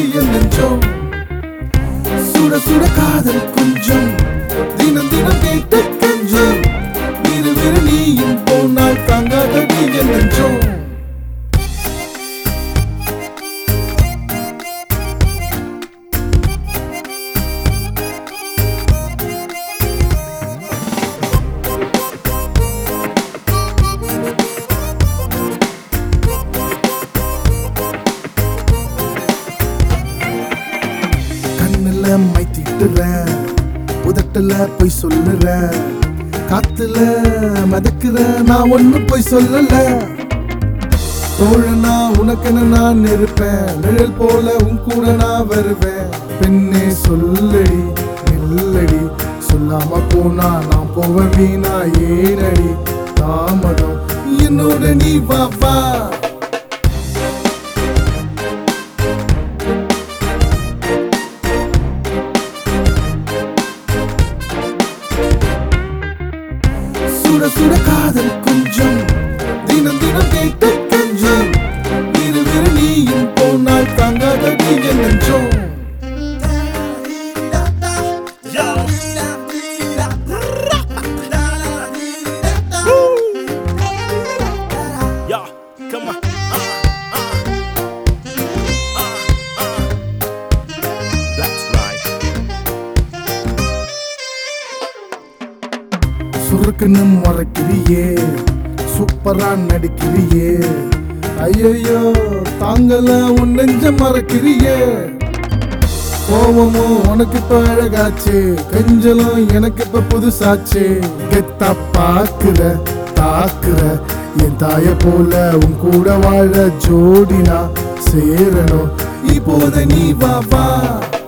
என் நெஞ்சம் சுட சுட காதல் கொஞ்சம் தினம் தினம் கேட்டு கெஞ்சம் விரு விரு நீயும் போனால் தாங்காதடி என் நெஞ்சம் கண்ணுல மை தீட்டுறேன் உதட்டுல போய் சொல்லுறேன் காத்துல மதக்குற நான் ஒண்ணு போய் சொல்லல தோழனா உனக்கென நான் இருப்பேன் நிழல் போல உன் கூட நான் வருவேன் பெண்ணே சொல்லடி நில்லடி சொல்லாம போனா நான் போவ வீணா ஏனடி தாமதம் என்னோட நீ வா வா சுட சுட காதல் கொஞ்சம் தினம் தினம் கேட்டு கெஞ்சம் விரு விரு நீயும் போனால் தாங்காதடி என் நெஞ்சம் Yeah, come on. Uh, uh, uh, uh. That's right. சுருக்குன்னு மறைக்கிறியே சூப்பரா நடிக்கிறியே ஐயையோ தாங்கல உன் நெஞ்ச மறக்கிறியே கோவமும் உனக்கு இப்ப அழகாச்சு கெஞ்சலும் எனக்கு இப்ப புதுசாச்சு கெத்தா பாக்குற தாக்குற என் தாய போல உன் கூட வாழ ஜோடினா சேரணும் இப்போத நீ வா வா